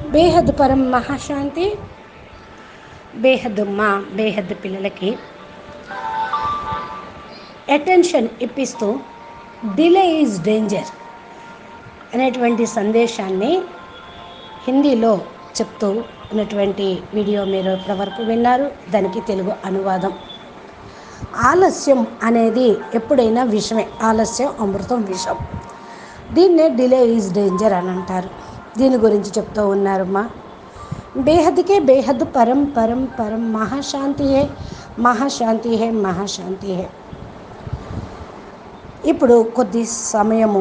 బేహద్ పరం మహాశాంతి బేహద్ మా బేహద్ పిల్లలకి అటెన్షన్ ఇప్పిస్తూ డిలే ఈజ్ డేంజర్ అనేటువంటి సందేశాన్ని హిందీలో చెప్తూ ఉన్నటువంటి వీడియో మీరు ఇప్పటివరకు విన్నారు దానికి తెలుగు అనువాదం ఆలస్యం అనేది ఎప్పుడైనా విషమే ఆలస్యం అమృతం విషం దీన్నే డిలే ఈజ్ డేంజర్ అని అంటారు దీని గురించి చెప్తూ ఉన్నారు మా బేహద్కే బేహద్ పరం పరం పరం మహాశాంతి హే మహాశాంతి హే మహాశాంతి హే ఇప్పుడు కొద్ది సమయము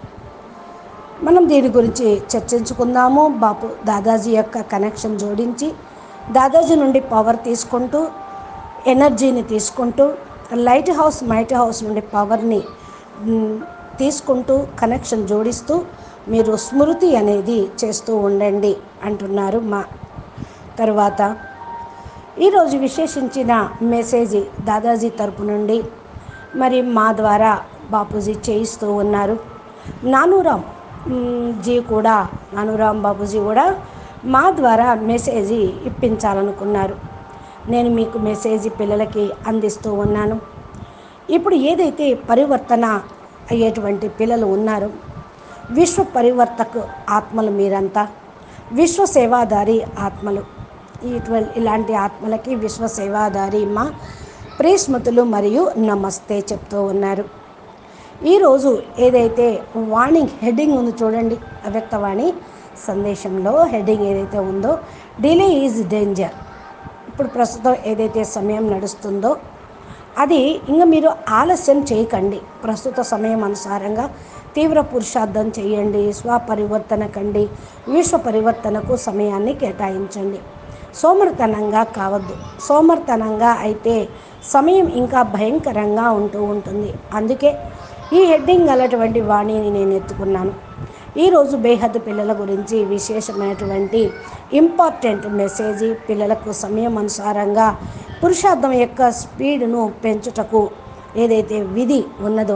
మనం దీని గురించి చర్చించుకుందాము బాపు దాదాజీ యొక్క కనెక్షన్ జోడించి దాదాజీ నుండి పవర్ తీసుకుంటూ ఎనర్జీని తీసుకుంటూ లైట్ హౌస్ మైట్ హౌస్ నుండి పవర్ని మ్, తీసుకుంటూ కనెక్షన్ జోడిస్తూ మీరు స్మృతి అనేది చేస్తూ ఉండండి అంటున్నారు మా తర్వాత ఈరోజు విశేషించిన మెసేజ్ దాదాజీ తరపు నుండి మరి మా ద్వారా బాపూజీ చేయిస్తూ ఉన్నారు నానూరామ్ మ్, జీ కూడా నానూరామ్ బాపూజీ కూడా మా ద్వారా మెసేజ్ ఇప్పించాలనుకున్నారు నేను మీకు మెసేజ్ పిల్లలకి అందిస్తూ ఉన్నాను ఇప్పుడు ఏదైతే పరివర్తన అయ్యేటువంటి పిల్లలు ఉన్నారో విశ్వ పరివర్తకు ఆత్మలు మీరంతా విశ్వ సేవాదారి ఆత్మలు ఇటువంటి ఇలాంటి ఆత్మలకి విశ్వ సేవాదారి మా ప్రేస్మతులు మరియు నమస్తే చెప్తూ ఉన్నారు ఈరోజు ఏదైతే వాణింగ్ హెడ్డింగ్ ఉంది చూడండి అవ్యక్తవాణి సందేశంలో హెడ్డింగ్ ఏదైతే ఉందో డిలే ఈజ్ డేంజర్ ఇప్పుడు ప్రస్తుతం ఏదైతే సమయం నడుస్తుందో అది ఇంకా మీరు ఆలస్యం చేయకండి ప్రస్తుత సమయం అనుసారంగా తీవ్ర పురుషార్థం చేయండి స్వపరివర్తన కండి విశ్వ పరివర్తనకు సమయాన్ని కేటాయించండి సోమర్తనంగా కావద్దు సోమర్తనంగా అయితే సమయం ఇంకా భయంకరంగా ఉంటూ ఉంటుంది అందుకే ఈ హెడ్డింగ్ గలటువంటి వాణిని నేను ఎత్తుకున్నాను ఈరోజు బేహద్ పిల్లల గురించి విశేషమైనటువంటి ఇంపార్టెంట్ మెసేజ్ పిల్లలకు సమయం అనుసారంగా పురుషార్థం యొక్క స్పీడ్ను పెంచుటకు ఏదైతే విధి ఉన్నదో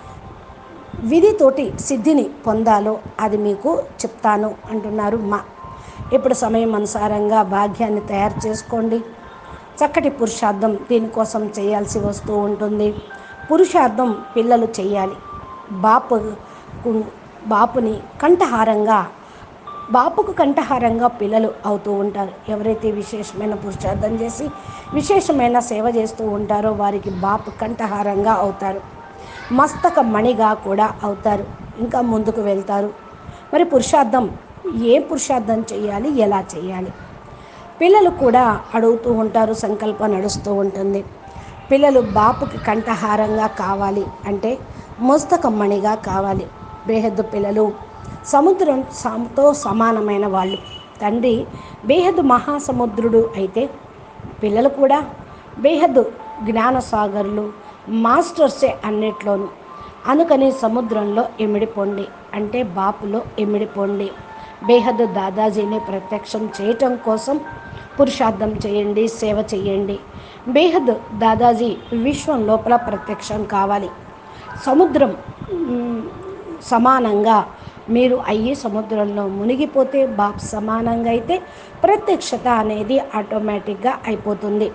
విధితోటి సిద్ధిని పొందాలో అది మీకు చెప్తాను అంటున్నారు మా ఇప్పుడు సమయం అనుసారంగా భాగ్యాన్ని తయారు చేసుకోండి చక్కటి పురుషార్థం దీనికోసం చేయాల్సి వస్తూ ఉంటుంది పురుషార్థం పిల్లలు చేయాలి బాపు బాపుని కంఠహారంగా బాపుకు కంఠహారంగా పిల్లలు అవుతూ ఉంటారు ఎవరైతే విశేషమైన పురుషార్థం చేసి విశేషమైన సేవ చేస్తూ ఉంటారో వారికి బాపు కంఠహారంగా అవుతారు మస్తక మణిగా కూడా అవుతారు ఇంకా ముందుకు వెళ్తారు మరి పురుషార్థం ఏ పురుషార్థం చేయాలి ఎలా చేయాలి పిల్లలు కూడా అడుగుతూ ఉంటారు సంకల్పం నడుస్తూ ఉంటుంది పిల్లలు బాపుకి కంఠహారంగా కావాలి అంటే మస్తకమ్మణిగా కావాలి బేహద్దు పిల్లలు సముద్రం సముతో సమానమైన వాళ్ళు తండ్రి బేహద్దు మహాసముద్రుడు అయితే పిల్లలు కూడా బేహద్దు జ్ఞానసాగర్లు మాస్టర్సే అన్నిట్లోనూ అందుకని సముద్రంలో ఇమిడిపోండి అంటే బాపులో ఇమిడిపోండి బేహద్దు దాదాజీని ప్రత్యక్షం చేయటం కోసం పురుషార్థం చేయండి సేవ చేయండి బేహద్ దాదాజీ విశ్వం లోపల ప్రత్యక్షం కావాలి సముద్రం మ్, సమానంగా మీరు అయ్యి సముద్రంలో మునిగిపోతే బాప్ సమానంగా అయితే ప్రత్యక్షత అనేది ఆటోమేటిక్గా అయిపోతుంది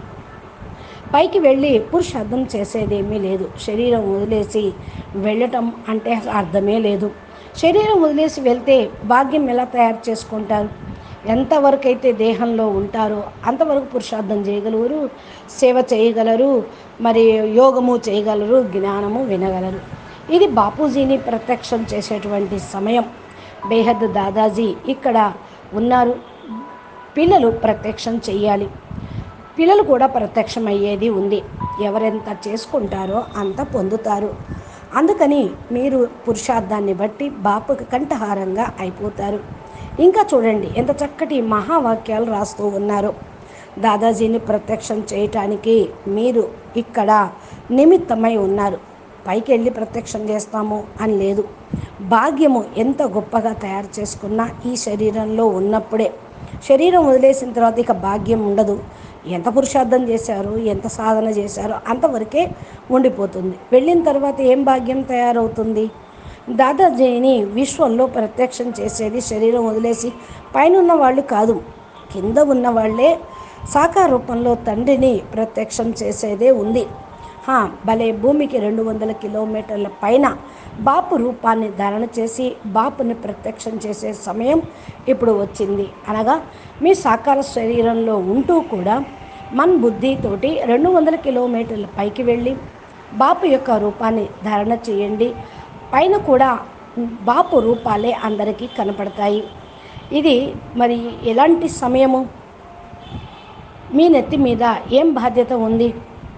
పైకి వెళ్ళి పురుషార్థం చేసేదేమీ లేదు శరీరం వదిలేసి వెళ్ళటం అంటే అర్థమే లేదు శరీరం వదిలేసి వెళ్తే భాగ్యం ఎలా తయారు చేసుకుంటారు ఎంతవరకు అయితే దేహంలో ఉంటారో అంతవరకు పురుషార్థం చేయగలరు సేవ చేయగలరు మరి యోగము చేయగలరు జ్ఞానము వినగలరు ఇది బాపూజీని ప్రత్యక్షం చేసేటువంటి సమయం బేహద్ దాదాజీ ఇక్కడ ఉన్నారు పిల్లలు ప్రత్యక్షం చెయ్యాలి పిల్లలు కూడా ప్రత్యక్షం అయ్యేది ఉంది ఎవరెంత చేసుకుంటారో అంత పొందుతారు అందుకని మీరు పురుషార్థాన్ని బట్టి బాపుకి కంఠహారంగా అయిపోతారు ఇంకా చూడండి ఎంత చక్కటి మహావాక్యాలు రాస్తూ ఉన్నారు దాదాజీని ప్రత్యక్షం చేయటానికి మీరు ఇక్కడ నిమిత్తమై ఉన్నారు పైకి వెళ్ళి ప్రత్యక్షం చేస్తాము అని లేదు భాగ్యము ఎంత గొప్పగా తయారు చేసుకున్నా ఈ శరీరంలో ఉన్నప్పుడే శరీరం వదిలేసిన తర్వాత ఇక భాగ్యం ఉండదు ఎంత పురుషార్థం చేశారు ఎంత సాధన చేశారో అంతవరకే ఉండిపోతుంది వెళ్ళిన తర్వాత ఏం భాగ్యం తయారవుతుంది దాదాజీని విశ్వంలో ప్రత్యక్షం చేసేది శరీరం వదిలేసి పైన ఉన్న వాళ్ళు కాదు కింద ఉన్న వాళ్ళే సాకార రూపంలో తండ్రిని ప్రత్యక్షం చేసేదే ఉంది హా, భలే భూమికి రెండు వందల కిలోమీటర్ల పైన బాపు రూపాన్ని ధారణ చేసి బాపుని ప్రత్యక్షం చేసే సమయం ఇప్పుడు వచ్చింది అనగా మీ సాకార శరీరంలో ఉంటూ కూడా మన బుద్ధితోటి రెండు వందల కిలోమీటర్ల పైకి వెళ్ళి బాపు యొక్క రూపాన్ని ధారణ చేయండి పైన కూడా బాపు రూపాలే అందరికీ కనపడతాయి ఇది మరి ఎలాంటి సమయము మీ నెత్తి మీద ఏం బాధ్యత ఉంది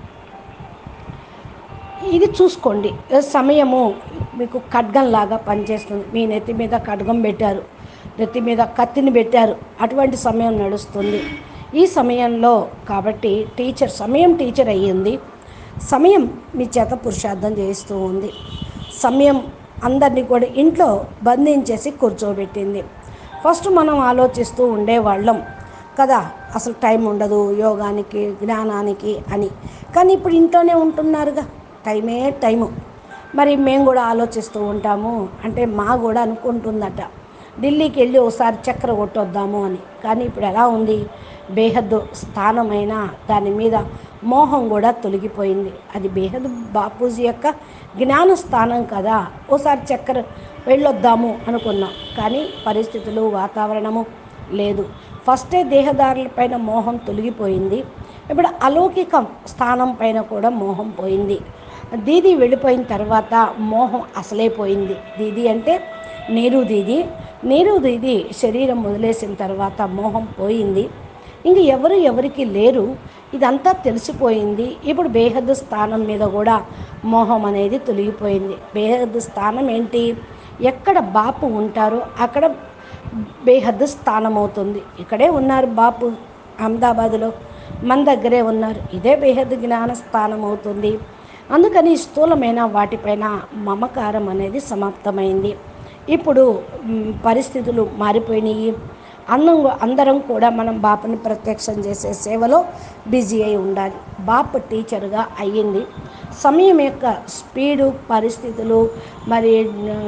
ఇది చూసుకోండి సమయము మీకు ఖడ్గంలాగా పనిచేస్తుంది మీ నెత్తి మీద ఖడ్గం పెట్టారు నెత్తి మీద కత్తిని పెట్టారు అటువంటి సమయం నడుస్తుంది ఈ సమయంలో కాబట్టి టీచర్ సమయం టీచర్ అయ్యింది సమయం మీ చేత పురుషార్థం చేస్తూ ఉంది సమయం అందరినీ కూడా ఇంట్లో బంధించేసి కూర్చోబెట్టింది ఫస్ట్ మనం ఆలోచిస్తూ ఉండేవాళ్ళం కదా అసలు టైం ఉండదు యోగానికి జ్ఞానానికి అని కానీ ఇప్పుడు ఇంట్లోనే ఉంటున్నారుగా టైమే టైము మరి మేము కూడా ఆలోచిస్తూ ఉంటాము అంటే మా కూడా అనుకుంటుందట ఢిల్లీకి వెళ్ళి ఒకసారి చక్ర కొట్టొద్దాము అని కానీ ఇప్పుడు ఎలా ఉంది బేహద్దు స్థానమైన దాని మీద మోహం కూడా తొలగిపోయింది అది బేహద్ బాపూజీ యొక్క జ్ఞాన స్థానం కదా ఓసారి చక్కెర వెళ్ళొద్దాము అనుకున్నాం కానీ పరిస్థితులు వాతావరణము లేదు ఫస్టే దేహదారుల పైన మోహం తొలగిపోయింది ఇప్పుడు అలౌకికం స్థానం పైన కూడా మోహం పోయింది దీది వెళ్ళిపోయిన తర్వాత మోహం అసలే పోయింది దీది అంటే నీరు దీది నీరు దీది శరీరం వదిలేసిన తర్వాత మోహం పోయింది ఇంక ఎవరు ఎవరికి లేరు ఇదంతా తెలిసిపోయింది ఇప్పుడు బేహద్దు స్థానం మీద కూడా మోహం అనేది తొలగిపోయింది బేహద్దు స్థానం ఏంటి ఎక్కడ బాపు ఉంటారో అక్కడ బేహద్దు స్థానం అవుతుంది ఇక్కడే ఉన్నారు బాపు అహ్మదాబాద్లో మన దగ్గరే ఉన్నారు ఇదే బేహద్దు జ్ఞాన స్థానం అవుతుంది అందుకని స్థూలమైన వాటిపైన మమకారం అనేది సమాప్తమైంది ఇప్పుడు మ్, పరిస్థితులు మారిపోయినాయి అందం అందరం కూడా మనం బాపుని ప్రత్యక్షం చేసే సేవలో బిజీ అయి ఉండాలి బాపు టీచర్గా అయ్యింది సమయం యొక్క స్పీడు పరిస్థితులు మరి ఆ,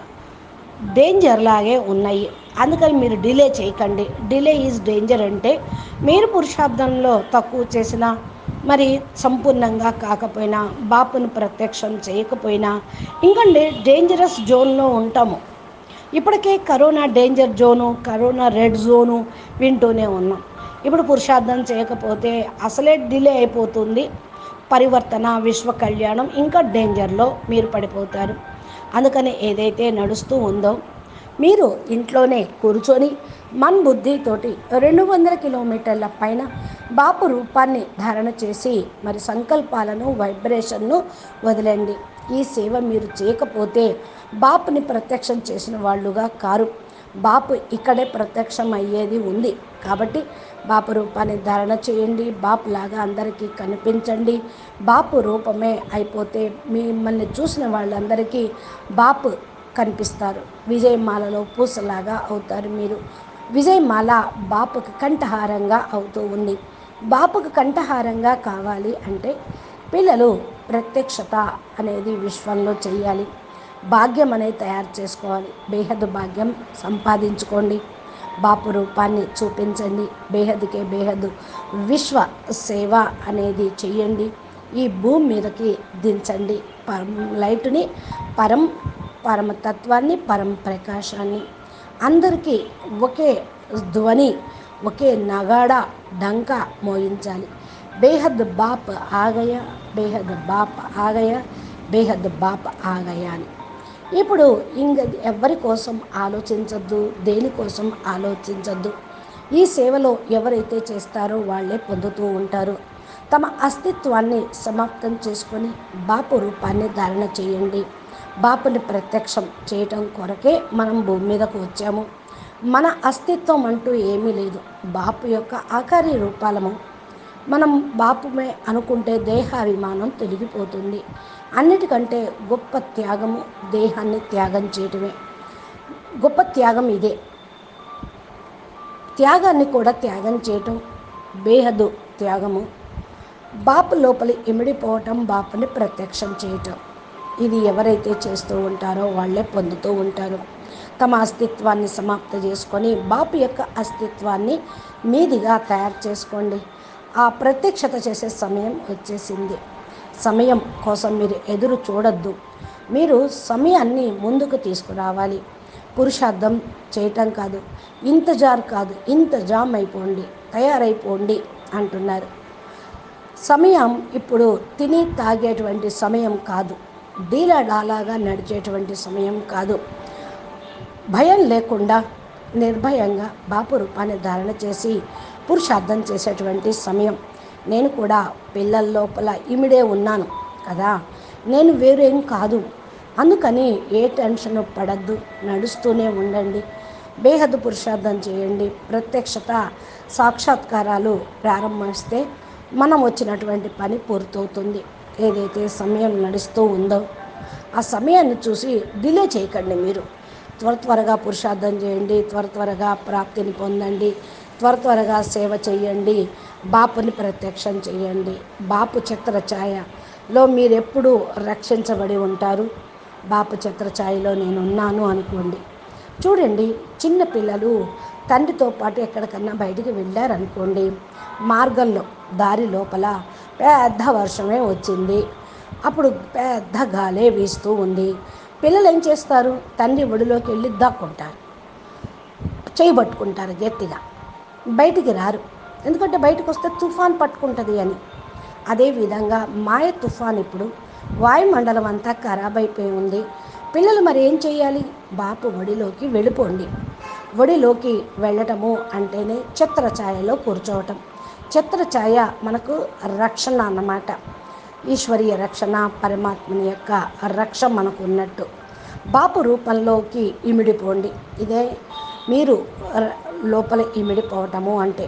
డేంజర్ లాగే ఉన్నాయి అందుకని మీరు డిలే చేయకండి డిలే ఈజ్ డేంజర్ అంటే మీరు పురుషార్థంలో తక్కువ చేసినా మరి సంపూర్ణంగా కాకపోయినా బాపును ప్రత్యక్షం చేయకపోయినా ఇంకా డేంజరస్ జోన్లో ఉంటాము ఇప్పటికే corona danger zone corona red zone వింటూనే ఉన్నాం ఇప్పుడు పురుషార్థం చేయకపోతే అసలే డిలే అయిపోతుంది పరివర్తన విశ్వ కళ్యాణం ఇంకా డేంజర్లో మీరు పడిపోతారు అందుకని ఏదైతే నడుస్తూ ఉందో మీరు ఇంట్లోనే కూర్చొని మన్ బుద్ధితోటి రెండు వందల కిలోమీటర్ల పైన బాపు రూపాన్ని ధారణ చేసి మరి సంకల్పాలను వైబ్రేషన్ను వదిలేండి ఈ సేవ మీరు చేయకపోతే బాపుని ప్రత్యక్షం చేసిన వాళ్ళుగా కారు బాపు ఇక్కడే ప్రత్యక్షం అయ్యేది ఉంది కాబట్టి బాపు రూపాన్ని ధారణ చేయండి బాపు లాగా అందరికీ కనిపించండి బాపు రూపమే అయిపోతే మిమ్మల్ని చూసిన వాళ్ళందరికీ బాపు కనిపిస్తారు విజయమాలలో పూసలాగా అవుతారు మీరు విజయమాల బాపుకి కంఠహారంగా అవుతూ ఉంది బాపుకు కంఠహారంగా కావాలి అంటే పిల్లలు ప్రత్యక్షత అనేది విశ్వంలో చేయాలి భాగ్యం అనేది తయారు చేసుకోవాలి బేహద్ భాగ్యం సంపాదించుకోండి బాపు రూపాన్ని చూపించండి బేహద్కే బేహద్ విశ్వ సేవ అనేది చెయ్యండి ఈ భూమి మీదకి దించండి పరం లైట్ని పరం పరమతత్వాన్ని పరం ప్రకాశాన్ని అందరికీ ఒకే ధ్వని ఒకే నగాడ డంక మోయించాలి బేహద్ బాప్ ఆగయ బేహద్ బాప్ ఆగయ బేహద్ బాప్ ఆగయ అని ఇప్పుడు ఇంక ఎవరి కోసం ఆలోచించద్దు దేనికోసం ఆలోచించద్దు ఈ సేవలో ఎవరైతే చేస్తారో వాళ్ళే పొందుతూ ఉంటారు తమ అస్తిత్వాన్ని సమాప్తం చేసుకొని బాపు రూపాన్ని ధారణ చేయండి బాపుని ప్రత్యక్షం చేయటం కొరకే మనం భూమి మీదకు వచ్చాము మన అస్తిత్వం అంటూ ఏమీ లేదు బాపు యొక్క ఆకారి రూపాలము మనం బాపుమే అనుకుంటే దేహాభిమానం తొలగిపోతుంది అన్నిటికంటే గొప్ప త్యాగము దేహాన్ని త్యాగం చేయటమే గొప్ప త్యాగం ఇదే త్యాగాన్ని కూడా త్యాగం చేయటం బేహదు త్యాగము బాపు లోపలి ఇమిడిపోవటం బాపుని ప్రత్యక్షం చేయటం ఇది ఎవరైతే చేస్తూ ఉంటారో వాళ్ళే పొందుతూ ఉంటారు తమ అస్తిత్వాన్ని సమాప్త చేసుకొని బాపు యొక్క అస్తిత్వాన్ని మీదిగా తయారు చేసుకోండి ఆ ప్రత్యక్షత చేసే సమయం వచ్చేసింది సమయం కోసం మీరు ఎదురు చూడొద్దు మీరు సమయాన్ని ముందుకు తీసుకురావాలి పురుషార్థం చేయటం కాదు ఇంతజార్ కాదు ఇంత జామ్ అయిపోండి తయారైపోండి అంటున్నారు సమయం ఇప్పుడు తిని తాగేటువంటి సమయం కాదు డీలాడాలాగా నడిచేటువంటి సమయం కాదు భయం లేకుండా నిర్భయంగా బాపు రూపాన్ని ధారణ చేసి పురుషార్థం చేసేటువంటి సమయం నేను కూడా పిల్లల లోపల ఇమిడే ఉన్నాను కదా నేను వేరేం కాదు అందుకని ఏ టెన్షన్ పడద్దు నడుస్తూనే ఉండండి బేహద్దు పురుషార్థం చేయండి ప్రత్యక్షత సాక్షాత్కారాలు ప్రారంభిస్తే మనం వచ్చినటువంటి పని పూర్తవుతుంది ఏదైతే సమయం నడుస్తూ ఉందో ఆ సమయాన్ని చూసి డిలే చేయకండి మీరు త్వర త్వరగా పురుషార్థం చేయండి త్వర త్వరగా ప్రాప్తిని పొందండి త్వర త్వరగా సేవ చేయండి బాపుని ప్రత్యక్షం చేయండి బాపు చిత్ర ఛాయలో మీరు ఎప్పుడు రక్షించబడి ఉంటారు బాపు చిత్ర ఛాయలో నేను ఉన్నాను అనుకోండి చూడండి చిన్న పిల్లలు తండ్రితో పాటు ఎక్కడికన్నా బయటికి వెళ్ళారనుకోండి మార్గంలో దారి లోపల పెద్ద వర్షమే వచ్చింది అప్పుడు పెద్ద గాలే వీస్తూ ఉంది పిల్లలు ఏం చేస్తారు తండ్రి ఒడిలోకి వెళ్ళి దాక్కుంటారు చేయి పట్టుకుంటారు గట్టిగా బయటికి రారు ఎందుకంటే బయటకు వస్తే తుఫాన్ పట్టుకుంటుంది అని అదేవిధంగా మాయ తుఫాన్ ఇప్పుడు వాయుమండలం అంతా ఖరాబ్ అయిపోయి ఉంది పిల్లలు మరి ఏం చేయాలి బాపు ఒడిలోకి వెళ్ళిపోండి ఒడిలోకి వెళ్ళటము అంటేనే ఛత్రఛాయలో కూర్చోవటం ఛత్రఛాయ మనకు రక్షణ అన్నమాట ఈశ్వరీయ రక్షణ పరమాత్మని యొక్క రక్ష మనకు ఉన్నట్టు బాపు రూపంలోకి ఇమిడిపోండి ఇదే మీరు ర- లోపల ఇమిడిపోవటము అంటే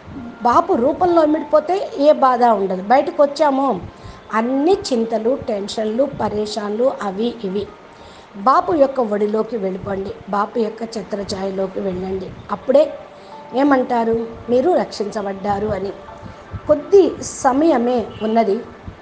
బాపు రూపంలో ఇమిడిపోతే ఏ బాధ ఉండదు బయటకు వచ్చామో అన్ని చింతలు టెన్షన్లు పరేషాన్లు అవి ఇవి బాపు యొక్క ఒడిలోకి వెళ్ళిపోండి బాపు యొక్క చిత్రఛాయలోకి వెళ్ళండి అప్పుడే ఏమంటారు మీరు రక్షించబడ్డారు అని కొద్ది సమయమే ఉన్నది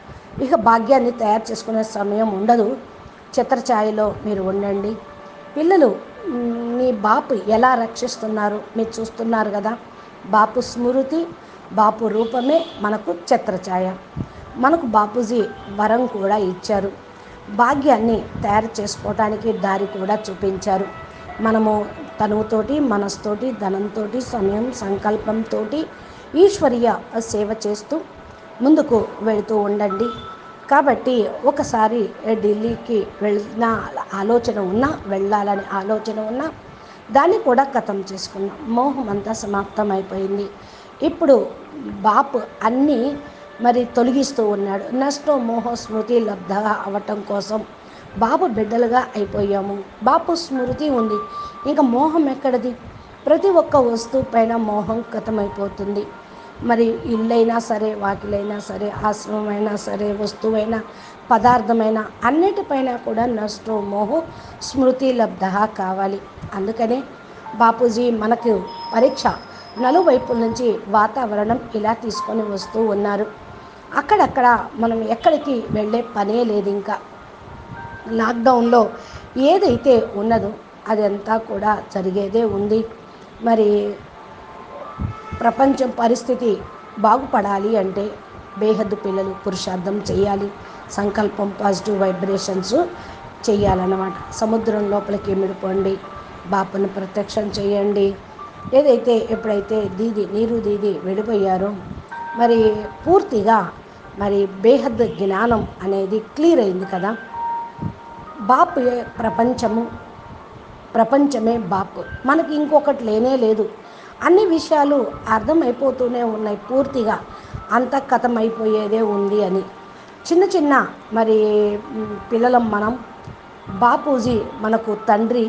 ఇక భాగ్యాన్ని తయారు చేసుకునే సమయం ఉండదు చిత్రఛాయలో మీరు ఉండండి పిల్లలు మ్, మీ బాపు ఎలా రక్షిస్తున్నారు మీరు చూస్తున్నారు కదా బాపు స్మృతి బాపు రూపమే మనకు చిత్రఛాయ మనకు బాపూజీ వరం కూడా ఇచ్చారు భాగ్యాన్ని తయారు చేసుకోవటానికి దారి కూడా చూపించారు మనము తనువుతోటి మనస్తోటి ధనంతో సమయం సంకల్పంతో ఈశ్వరీయ సేవ చేస్తూ ముందుకు వెళుతూ ఉండండి కాబట్టి ఒకసారి ఢిల్లీకి వెళ్ళిన ఆలోచన ఉన్నా వెళ్ళాలని ఆలోచన ఉన్నా దాన్ని కూడా ఖతం చేసుకున్నాం మోహం అంతా సమాప్తం అయిపోయింది ఇప్పుడు బాపు అన్నీ మరి తొలగిస్తూ ఉన్నాడు నష్టో మోహ స్మృతి లబ్ధ అవటం కోసం బాబు బిడ్డలుగా అయిపోయాము బాపు స్మృతి ఉంది ఇంకా మోహం ఎక్కడిది ప్రతి ఒక్క వస్తువు పైన మోహం గతమైపోతుంది మరి ఇల్లైనా సరే వాకిలైనా సరే ఆశ్రమమైనా సరే వస్తువైనా పదార్థమైనా అన్నిటిపైన కూడా నష్టో మోహో స్మృతి లబ్ధ కావాలి అందుకనే బాపూజీ మనకు పరీక్ష నలువైపుల నుంచి వాతావరణం ఇలా తీసుకొని వస్తూ ఉన్నారు అక్కడక్కడ మనం ఎక్కడికి వెళ్ళే పనే లేదు ఇంకా లాక్డౌన్లో ఏదైతే ఉన్నదో అదంతా కూడా జరిగేదే ఉంది మరి ప్రపంచం పరిస్థితి బాగుపడాలి అంటే బేహద్దు పిల్లలు పురుషార్థం చేయాలి సంకల్పం పాజిటివ్ వైబ్రేషన్స్ చేయాలన్నమాట సముద్రం లోపలికి ఇమిడిపోండి బాపుని ప్రత్యక్షం చేయండి ఏదైతే ఎప్పుడైతే దీది నీరు దీది విడిపోయారో మరి పూర్తిగా మరి బేహద్ జ్ఞానం అనేది క్లియర్ అయింది కదా బాపు ప్రపంచము ప్రపంచమే బాపు మనకి ఇంకొకటి లేనే లేదు అన్ని విషయాలు అర్థమైపోతూనే ఉన్నాయి పూర్తిగా అంత కథమైపోయేదే ఉంది అని చిన్న చిన్న మరి మ్, పిల్లలం మనం బాపూజీ మనకు తండ్రి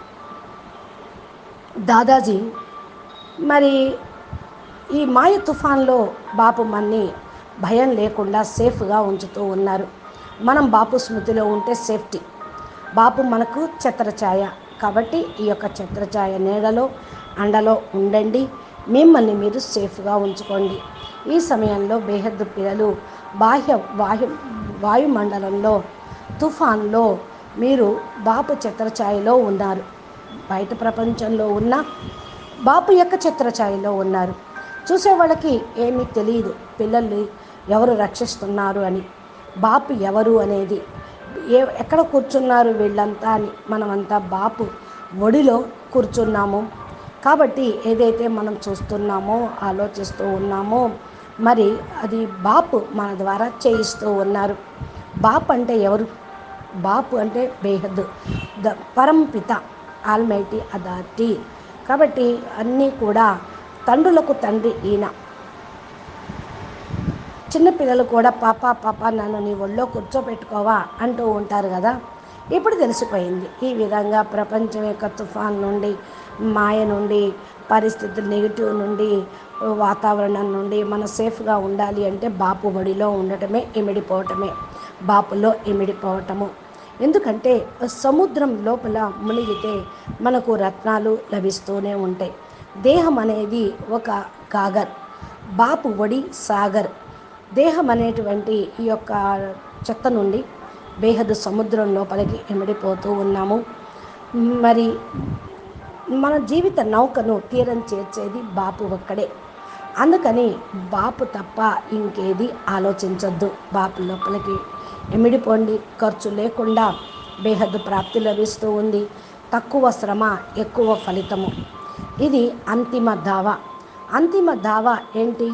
దాదాజీ మరి ఈ మాయ తుఫాన్లో బాపు మన్ని భయం లేకుండా సేఫ్గా ఉంచుతూ ఉన్నారు మనం బాపు స్మృతిలో ఉంటే సేఫ్టీ బాపు మనకు ఛత్రఛాయ కాబట్టి ఈ యొక్క ఛత్రఛాయ నీడలో అండలో ఉండండి మిమ్మల్ని మీరు సేఫ్గా ఉంచుకోండి ఈ సమయంలో బేహద్దు పిల్లలు బాహ్య వాయు వాయుమండలంలో తుఫాన్లో మీరు బాపు ఛత్రఛాయలో ఉన్నారు బయట ప్రపంచంలో ఉన్న బాపు యొక్క ఛత్రఛాయలో ఉన్నారు చూసే వాళ్ళకి ఏమీ తెలియదు పిల్లల్ని ఎవరు రక్షిస్తున్నారు అని బాపు ఎవరు అనేది ఏ ఎక్కడ కూర్చున్నారు వీళ్ళంతా అని మనమంతా బాపు ఒడిలో కూర్చున్నాము కాబట్టి ఏదైతే మనం చూస్తున్నామో ఆలోచిస్తూ ఉన్నామో మరి అది బాపు మన ద్వారా చేయిస్తూ ఉన్నారు బాప్ అంటే ఎవరు బాపు అంటే బేహద్ ద పరంపిత ఆల్మైటీ అథారిటీ కాబట్టి అన్నీ కూడా తండ్రులకు తండ్రి ఈయన చిన్నపిల్లలు కూడా పాప పాప నన్ను నీ ఒళ్ళో కూర్చోపెట్టుకోవా అంటూ ఉంటారు కదా ఇప్పుడు తెలిసిపోయింది ఈ విధంగా ప్రపంచం యొక్క తుఫాన్ నుండి మాయ నుండి పరిస్థితులు నెగిటివ్ నుండి వాతావరణం నుండి మనం సేఫ్గా ఉండాలి అంటే బాపు బడిలో ఉండటమే ఇమిడిపోవటమే బాపులో ఇమిడిపోవటము ఎందుకంటే సముద్రం లోపల మునిగితే మనకు రత్నాలు లభిస్తూనే ఉంటాయి దేహం అనేది ఒక కాగర్ బాపు ఒడి సాగర్ దేహం అనేటువంటి ఈ యొక్క చెత్త నుండి బేహదు సముద్రం లోపలికి ఇమిడిపోతూ ఉన్నాము మరి మన జీవిత నౌకను తీరం చేర్చేది బాపు ఒక్కడే అందుకని బాపు తప్ప ఇంకేది ఆలోచించొద్దు బాపు లోపలికి ఎమిడిపోండి ఖర్చు లేకుండా బేహద్దు ప్రాప్తి లభిస్తూ ఉంది తక్కువ శ్రమ ఎక్కువ ఫలితము ఇది అంతిమ దావా అంతిమ దావా ఏంటి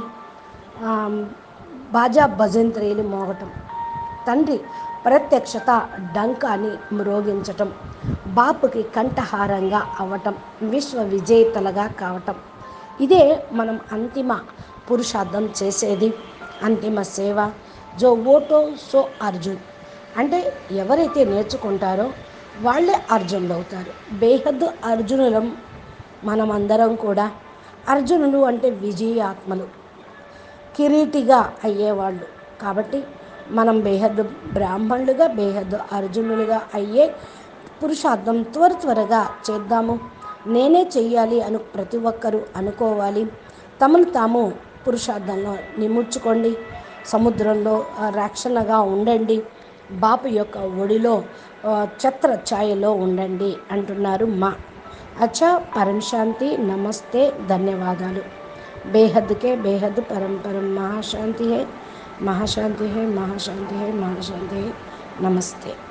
బాజా భజంత్రీలు మోగటం తండ్రి ప్రత్యక్షత డంకాని మ్రోగించటం బాపుకి కంఠహారంగా అవ్వటం విశ్వ విజేతలుగా కావటం ఇదే మనం అంతిమ పురుషార్థం చేసేది అంతిమ సేవ జో ఓటో సో అర్జున్ అంటే ఎవరైతే నేర్చుకుంటారో వాళ్ళే అర్జునులు అవుతారు బేహద్దు అర్జునులం మనమందరం కూడా అర్జునులు అంటే విజయాత్మలు కిరీటిగా అయ్యేవాళ్ళు కాబట్టి మనం బేహద్దు బ్రాహ్మణులుగా బేహద్దు అర్జునులుగా అయ్యే పురుషార్థం త్వర త్వరగా చేద్దాము నేనే చెయ్యాలి అను ప్రతి ఒక్కరూ అనుకోవాలి తమను తాము పురుషార్థంలో నిముడ్చుకోండి సముద్రంలో రక్షణగా ఉండండి బాపు యొక్క ఒడిలో ఛత్ర ఛాయలో ఉండండి అంటున్నారు మా అచ్చా పరం శాంతి నమస్తే ధన్యవాదాలు बेहद के बेहद परम परम महाशांति है महाशांति है महाशांति है महाशांति है नमस्ते